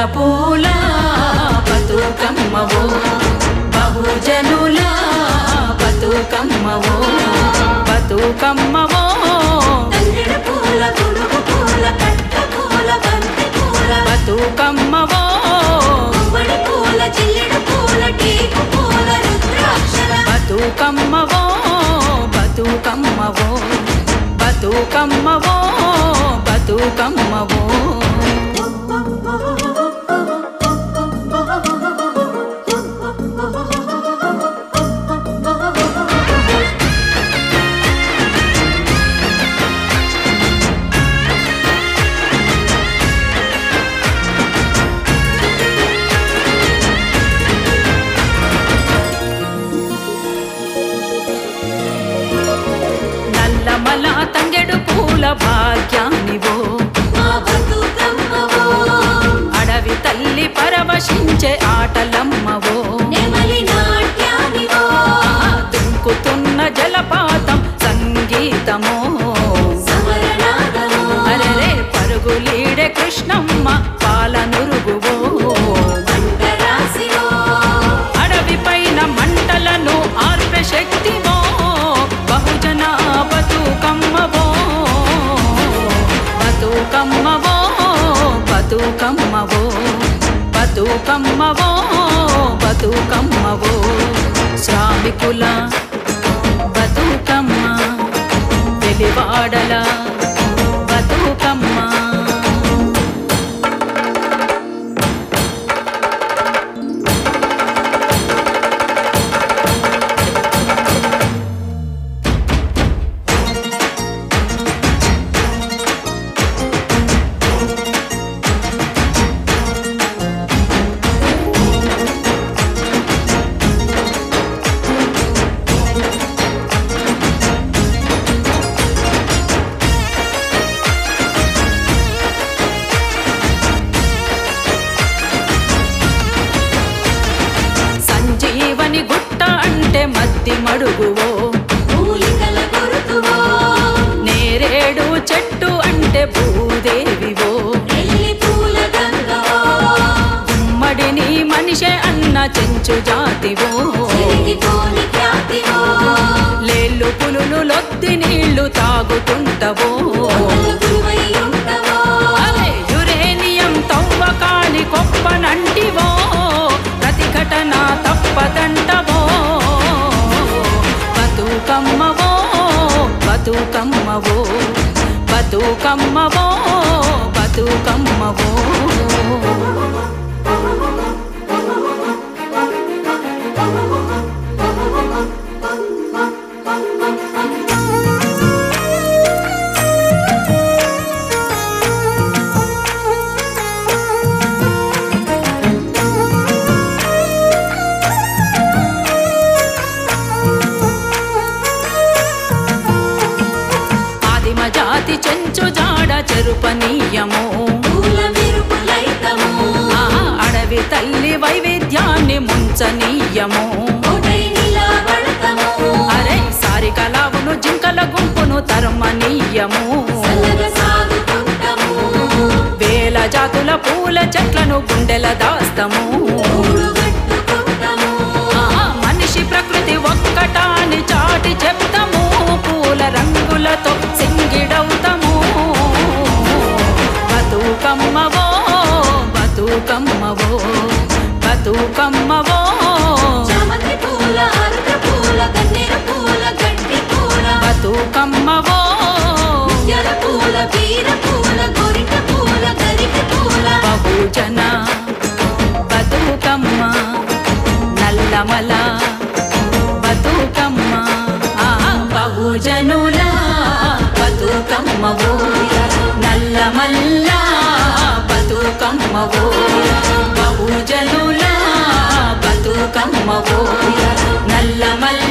పూల బతుకమ్మవో బహుజనుల బతుకమ్మవో బతుకమ్మవో తంగెడు పూల గుడుగు పూల కట్ట పూల బంతి పూల బతుకమ్మవో గుమ్మడి పూల జిల్లెడు పూల టేకు పూల రుద్రాక్షల బతుకమ్మవో బతుకమ్మవో బతుకమ్మవో బతుకమ్మవో నల్లమల తంగెడు పూల భాగ్యానివో మా బతుకమ్మవో అడవి తల్లి పరవశించే ఆటలమ్మవో నెమలి నాట్యానివో ఆ దుంకుతున్న జలపాతం సంగీతమో సమరనాదమో అరెరే పరుగులీడే కృష్ణమ్మ పాలనురుగువో మంటరాశివో అడవి పైన మంటలను ఆర్పే శక్తివో బహుజన బతుకమ్మవో బతుకమ్మవో బతుకమ్మవో బతుకమ్మవో బతుకమ్మవో శ్రామికుల బతుకమ్మ వెలివాడల బతుకమ్మ సంజీవని గుట్ట అంటే మద్ది మడుగువో మూలికల గురుతువో నేరేడు చెట్టు అంటే భూదేవివో నెల్లి పూల గంగవో గుమ్మడిని మనిషే అన్న చెంచు జాతివో చిరిగిపోని ఖ్యాతివో లేళ్ళు పులులు లొత్తి నీళ్లు తాగుతుంటవో గురువై ఉండవో అరే యురేనియం తవ్వకాని గొప్పనంటివో ప్రతిఘటన తప్పదంటవో బతుకమ్మవో బతుకమ్మవో బతుకమ్మవో బతుకమ్మవో ఆదిమ జాతి చెంచు జాడ చెరుపనీయము పూల మెరుపులైతము ఆ అడవి తల్లి వైవిధ్యాన్ని ముంచనీయము కోటై నిలబడతము అరే సారికలావును జింకల గుంపును తరమనీయము చల్లగా సాగుతుంటము వేల జాతుల పూల చెట్లను గుండెల దాస్తము కూడుగట్టుకుంటము ఆ మనిషి ప్రకృతి ఒక్కటాని చాటి చెప్తాము పూల రంగులతో సింగిడవుతాము బతుకమ్మవో బతుకమ్మవో బతుకమ్మవో చామంతి పూల అరుక పూల గన్నేరు పూల గడ్డి పూల బతుకమ్మవో ముత్యాల పూల బీర పూల గోరింట పూల గరిక పూల బహుజన బతుకమ్మ నల్లమల బతుకమ్మ ఆ బహుజనుల బతుకమ్మవో నల్లమల్ల బతుకమ్మవో బహుజనుల బతుకమ్మవో నల్లమల్ల